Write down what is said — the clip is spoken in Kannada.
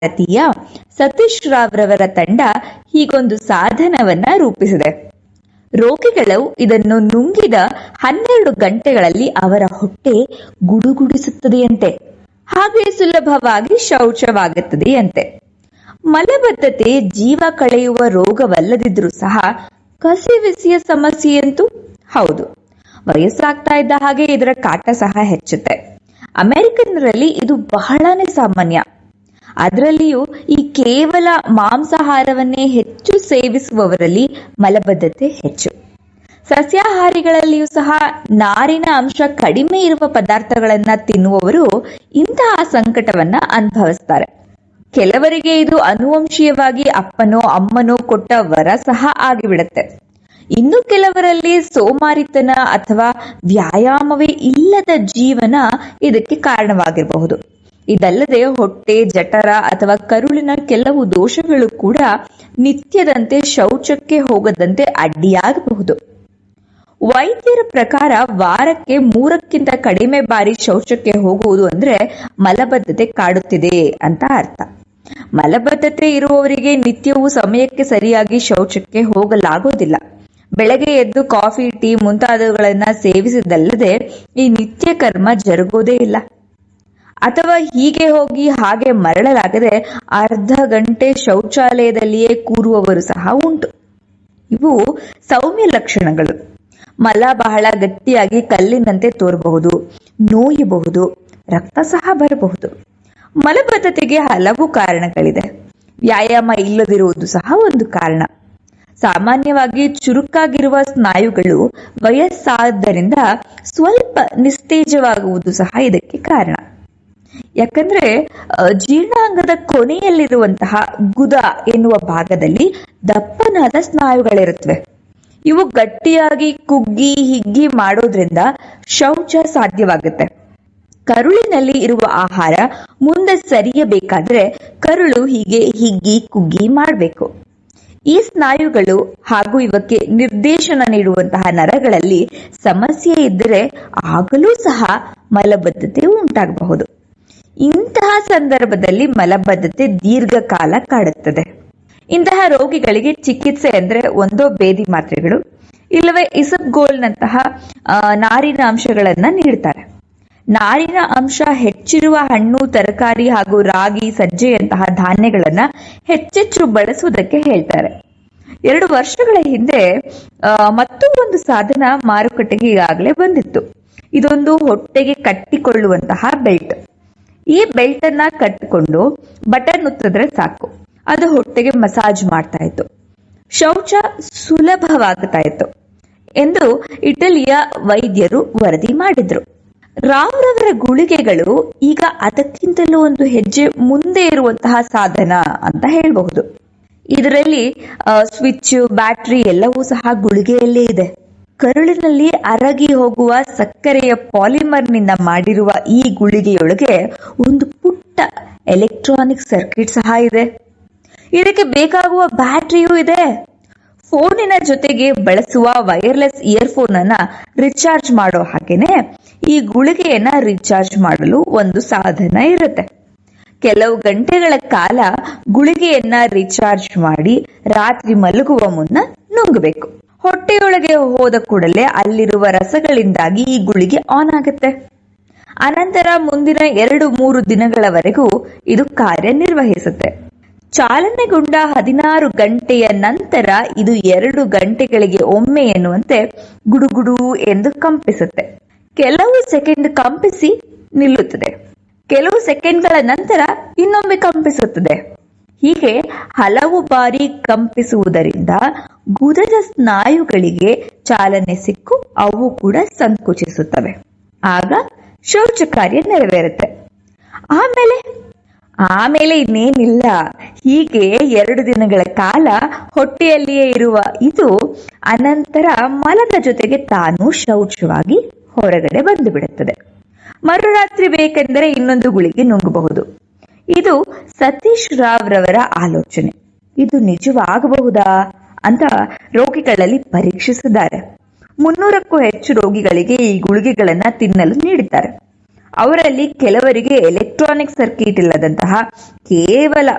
ಭಾರತೀಯ ಸತೀಶ್ ರಾವ್ ರವರ ತಂಡ ಹೀಗೊಂದು ಸಾಧನವನ್ನ ರೂಪಿಸಿದೆ ರೋಗಿಗಳು ಇದನ್ನು ನುಂಗಿದ ಹನ್ನೆರಡು ಗಂಟೆಗಳಲ್ಲಿ ಅವರ ಹೊಟ್ಟೆ ಗುಡುಗುಡಿಸುತ್ತದೆಯಂತೆ ಹಾಗೆ ಸುಲಭವಾಗಿ ಶೌಚವಾಗುತ್ತದೆಯಂತೆ ಮಲಬದ್ಧತೆ ಜೀವ ಕಳೆಯುವ ರೋಗವಲ್ಲದಿದ್ರೂ ಸಹ ಕಸಿವಿಸಿಯ ಸಮಸ್ಯೆಯಂತೂ ಹೌದು ವಯಸ್ಸಾಗ್ತಾ ಇದ್ದ ಹಾಗೆ ಇದರ ಕಾಟ ಸಹ ಹೆಚ್ಚುತ್ತೆ ಅಮೆರಿಕನ್ನರಲ್ಲಿ ಇದು ಬಹಳನೇ ಸಾಮಾನ್ಯ ಅದರಲ್ಲಿಯೂ ಈ ಕೇವಲ ಮಾಂಸಾಹಾರವನ್ನೇ ಹೆಚ್ಚು ಸೇವಿಸುವವರಲ್ಲಿ ಮಲಬದ್ಧತೆ ಹೆಚ್ಚು ಸಸ್ಯಾಹಾರಿಗಳಲ್ಲಿಯೂ ಸಹ ನಾರಿನ ಅಂಶ ಕಡಿಮೆ ಇರುವ ಪದಾರ್ಥಗಳನ್ನ ತಿನ್ನುವವರು ಇಂತಹ ಸಂಕಟವನ್ನ ಅನುಭವಿಸ್ತಾರೆ ಕೆಲವರಿಗೆ ಇದು ಅನುವಂಶೀಯವಾಗಿ ಅಪ್ಪನೋ ಅಮ್ಮನೋ ಕೊಟ್ಟ ವರ ಸಹ ಆಗಿಬಿಡುತ್ತೆ ಇನ್ನು ಕೆಲವರಲ್ಲಿ ಸೋಮಾರಿತನ ಅಥವಾ ವ್ಯಾಯಾಮವೇ ಇಲ್ಲದ ಜೀವನ ಇದಕ್ಕೆ ಕಾರಣವಾಗಿರಬಹುದು ಇದಲ್ಲದೆ ಹೊಟ್ಟೆ ಜಠರ ಅಥವಾ ಕರುಳಿನ ಕೆಲವು ದೋಷಗಳು ಕೂಡ ನಿತ್ಯದಂತೆ ಶೌಚಕ್ಕೆ ಹೋಗದಂತೆ ಅಡ್ಡಿಯಾಗಬಹುದು ವೈದ್ಯರ ಪ್ರಕಾರ ವಾರಕ್ಕೆ ಮೂರಕ್ಕಿಂತ ಕಡಿಮೆ ಬಾರಿ ಶೌಚಕ್ಕೆ ಹೋಗುವುದು ಅಂದ್ರೆ ಮಲಬದ್ಧತೆ ಕಾಡುತ್ತಿದೆ ಅಂತ ಅರ್ಥ ಮಲಬದ್ಧತೆ ಇರುವವರಿಗೆ ನಿತ್ಯವೂ ಸಮಯಕ್ಕೆ ಸರಿಯಾಗಿ ಶೌಚಕ್ಕೆ ಹೋಗಲಾಗೋದಿಲ್ಲ ಬೆಳಗ್ಗೆ ಎದ್ದು ಕಾಫಿ ಟೀ ಮುಂತಾದವುಗಳನ್ನ ಸೇವಿಸಿದಲ್ಲದೆ ಈ ನಿತ್ಯ ಕರ್ಮ ಜರುಗೋದೇ ಇಲ್ಲ ಅಥವಾ ಹೀಗೆ ಹೋಗಿ ಹಾಗೆ ಮರಳಲಾಗದೆ ಅರ್ಧ ಗಂಟೆ ಶೌಚಾಲಯದಲ್ಲಿಯೇ ಕೂರುವವರು ಸಹ ಉಂಟು ಇವು ಸೌಮ್ಯ ಲಕ್ಷಣಗಳು ಮಲ ಬಹಳ ಗಟ್ಟಿಯಾಗಿ ಕಲ್ಲಿನಂತೆ ತೋರಬಹುದು ನೋಯಬಹುದು ರಕ್ತ ಸಹ ಬರಬಹುದು ಮಲಬದ್ಧತೆಗೆ ಹಲವು ಕಾರಣಗಳಿದೆ ವ್ಯಾಯಾಮ ಇಲ್ಲದಿರುವುದು ಸಹ ಒಂದು ಕಾರಣ ಸಾಮಾನ್ಯವಾಗಿ ಚುರುಕಾಗಿರುವ ಸ್ನಾಯುಗಳು ವಯಸ್ಸಾದ್ದರಿಂದ ಸ್ವಲ್ಪ ನಿಸ್ತೇಜವಾಗುವುದು ಸಹ ಇದಕ್ಕೆ ಕಾರಣ ಯಾಕಂದ್ರೆ ಅ, ಜೀರ್ಣಾಂಗದ ಕೊನೆಯಲ್ಲಿರುವಂತಹ ಗುದ ಎನ್ನುವ ಭಾಗದಲ್ಲಿ ದಪ್ಪನಾದ ಸ್ನಾಯುಗಳಿರುತ್ತವೆ ಇವು ಗಟ್ಟಿಯಾಗಿ ಕುಗ್ಗಿ ಹಿಗ್ಗಿ ಮಾಡೋದ್ರಿಂದ ಶೌಚ ಸಾಧ್ಯವಾಗುತ್ತೆ ಕರುಳಿನಲ್ಲಿ ಇರುವ ಆಹಾರ ಮುಂದೆ ಸರಿಯಬೇಕಾದ್ರೆ ಕರುಳು ಹೀಗೆ ಹಿಗ್ಗಿ ಕುಗ್ಗಿ ಮಾಡಬೇಕು ಈ ಸ್ನಾಯುಗಳು ಹಾಗೂ ಇವಕ್ಕೆ ನಿರ್ದೇಶನ ನೀಡುವಂತಹ ನರಗಳಲ್ಲಿ ಸಮಸ್ಯೆ ಇದ್ದರೆ ಆಗಲೂ ಸಹ ಮಲಬದ್ಧತೆ ಉಂಟಾಗಬಹುದು ಇಂತಹ ಸಂದರ್ಭದಲ್ಲಿ ಮಲಬದ್ಧತೆ ದೀರ್ಘಕಾಲ ಕಾಡುತ್ತದೆ ಇಂತಹ ರೋಗಿಗಳಿಗೆ ಚಿಕಿತ್ಸೆ ಅಂದ್ರೆ ಒಂದೋ ಬೇದಿ ಮಾತ್ರೆಗಳು ಇಲ್ಲವೇ ಇಸಬ್ಗೋಲ್ನಂತಹ ಆ, ನಾರಿನ ಅಂಶಗಳನ್ನ ನೀಡ್ತಾರೆ ನಾರಿನ ಅಂಶ ಹೆಚ್ಚಿರುವ ಹಣ್ಣು ತರಕಾರಿ ಹಾಗೂ ರಾಗಿ ಸಜ್ಜೆಯಂತಹ ಧಾನ್ಯಗಳನ್ನ ಹೆಚ್ಚೆಚ್ಚು ಬಳಸುವುದಕ್ಕೆ ಹೇಳ್ತಾರೆ ಎರಡು ವರ್ಷಗಳ ಹಿಂದೆ ಆ, ಮತ್ತೂ ಒಂದು ಸಾಧನ ಮಾರುಕಟ್ಟೆಗೆ ಈಗಾಗಲೇ ಬಂದಿತ್ತು ಇದೊಂದು ಹೊಟ್ಟೆಗೆ ಕಟ್ಟಿಕೊಳ್ಳುವಂತಹ ಬೆಲ್ಟ್ ಈ ಬೆಲ್ಟ್ ಅನ್ನ ಕಟ್ಟಿಕೊಂಡು ಬಟನ್ ಒತ್ತಿದ್ರೆ ಸಾಕು ಅದು ಹೊಟ್ಟೆಗೆ ಮಸಾಜ್ ಮಾಡ್ತಾ ಇತ್ತು ಶೌಚ ಸುಲಭವಾಗ್ತಾ ಇತ್ತು ಎಂದು ಇಟಲಿಯ ವೈದ್ಯರು ವರದಿ ಮಾಡಿದ್ರು ರಾವ್ ರವರ ಗುಳಿಗೆಗಳು ಈಗ ಅದಕ್ಕಿಂತಲೂ ಒಂದು ಹೆಜ್ಜೆ ಮುಂದೆ ಇರುವಂತಹ ಸಾಧನ ಅಂತ ಹೇಳಬಹುದು ಇದರಲ್ಲಿ ಸ್ವಿಚ್ ಬ್ಯಾಟ್ರಿ ಎಲ್ಲವೂ ಸಹ ಗುಳಿಗೆಯಲ್ಲೇ ಇದೆ ಕರುಳಿನಲ್ಲಿ ಅರಗಿ ಹೋಗುವ ಸಕ್ಕರೆಯ ಪಾಲಿಮರ್ನಿಂದ ಮಾಡಿರುವ ಈ ಗುಳಿಗೆಯೊಳಗೆ ಒಂದು ಪುಟ್ಟ ಎಲೆಕ್ಟ್ರಾನಿಕ್ ಸರ್ಕ್ಯೂಟ್ ಸಹ ಇದೆ ಇದಕ್ಕೆ ಬೇಕಾಗುವ ಬ್ಯಾಟ್ರಿಯೂ ಇದೆ ಫೋನಿನ ಜೊತೆಗೆ ಬಳಸುವ ವೈರ್ಲೆಸ್ ಇಯರ್ಫೋನ್ ಅನ್ನ ರಿಚಾರ್ಜ್ ಮಾಡೋ ಹಾಗೇನೆ ಈ ಗುಳಿಗೆಯನ್ನ ರಿಚಾರ್ಜ್ ಮಾಡಲು ಒಂದು ಸಾಧನ ಇರುತ್ತೆ ಕೆಲವು ಗಂಟೆಗಳ ಕಾಲ ಗುಳಿಗೆಯನ್ನ ರಿಚಾರ್ಜ್ ಮಾಡಿ ರಾತ್ರಿ ಮಲಗುವ ಮುನ್ನ ನುಂಗಬೇಕು ಹೊಟ್ಟೆಯೊಳಗೆ ಹೋದ ಕೂಡಲೇ ಅಲ್ಲಿರುವ ರಸಗಳಿಂದಾಗಿ ಈ ಗುಳಿಗೆ ಆನ್ ಆಗುತ್ತೆ ಅನಂತರ ಮುಂದಿನ ಎರಡು ಮೂರು ದಿನಗಳವರೆಗೂ ಇದು ಕಾರ್ಯನಿರ್ವಹಿಸುತ್ತೆ ಚಾಲನೆಗೊಂಡ ಹದಿನಾರು ಗಂಟೆಯ ನಂತರ ಇದು ಎರಡು ಗಂಟೆಗಳಿಗೆ ಒಮ್ಮೆ ಎನ್ನುವಂತೆ ಗುಡುಗುಡು ಎಂದು ಕಂಪಿಸುತ್ತೆ ಕೆಲವು ಸೆಕೆಂಡ್ ಕಂಪಿಸಿ ನಿಲ್ಲುತ್ತದೆ ಕೆಲವು ಸೆಕೆಂಡ್ಗಳ ನಂತರ ಇನ್ನೊಮ್ಮೆ ಕಂಪಿಸುತ್ತದೆ ಹೀಗೆ ಹಲವು ಬಾರಿ ಕಂಪಿಸುವುದರಿಂದ ಗುದದ ಸ್ನಾಯುಗಳಿಗೆ ಚಾಲನೆ ಸಿಕ್ಕು ಅವು ಕೂಡ ಸಂಕುಚಿಸುತ್ತವೆ ಆಗ ಶೌಚ ಕಾರ್ಯ ನೆರವೇರುತ್ತೆ ಆಮೇಲೆ ಆಮೇಲೆ ಇನ್ನೇನಿಲ್ಲ ಹೀಗೆ ಎರಡು ದಿನಗಳ ಕಾಲ ಹೊಟ್ಟೆಯಲ್ಲಿಯೇ ಇರುವ ಇದು ಅನಂತರ ಮಲದ ಜೊತೆಗೆ ತಾನು ಶೌಚವಾಗಿ ಹೊರಗಡೆ ಬಂದು ಬಿಡುತ್ತದೆ ಮರುರಾತ್ರಿ ಬೇಕೆಂದರೆ ಇನ್ನೊಂದು ಗುಳಿಗೆ ನುಂಗಬಹುದು ಇದು ಸತೀಶ್ ರಾವ್ ರವರ ಆಲೋಚನೆ ಇದು ನಿಜವಾಗಬಹುದಾ ಅಂತ ರೋಗಿಗಳಲ್ಲಿ ಪರೀಕ್ಷಿಸಿದ್ದಾರೆ ಮುನ್ನೂರಕ್ಕೂ ಹೆಚ್ಚು ರೋಗಿಗಳಿಗೆ ಈ ಗುಳಿಗೆಗಳನ್ನ ತಿನ್ನಲು ನೀಡಿದ್ದಾರೆ ಅವರಲ್ಲಿ ಕೆಲವರಿಗೆ ಎಲೆಕ್ಟ್ರಾನಿಕ್ ಸರ್ಕ್ಯೂಟ್ ಇಲ್ಲದಂತಹ ಕೇವಲ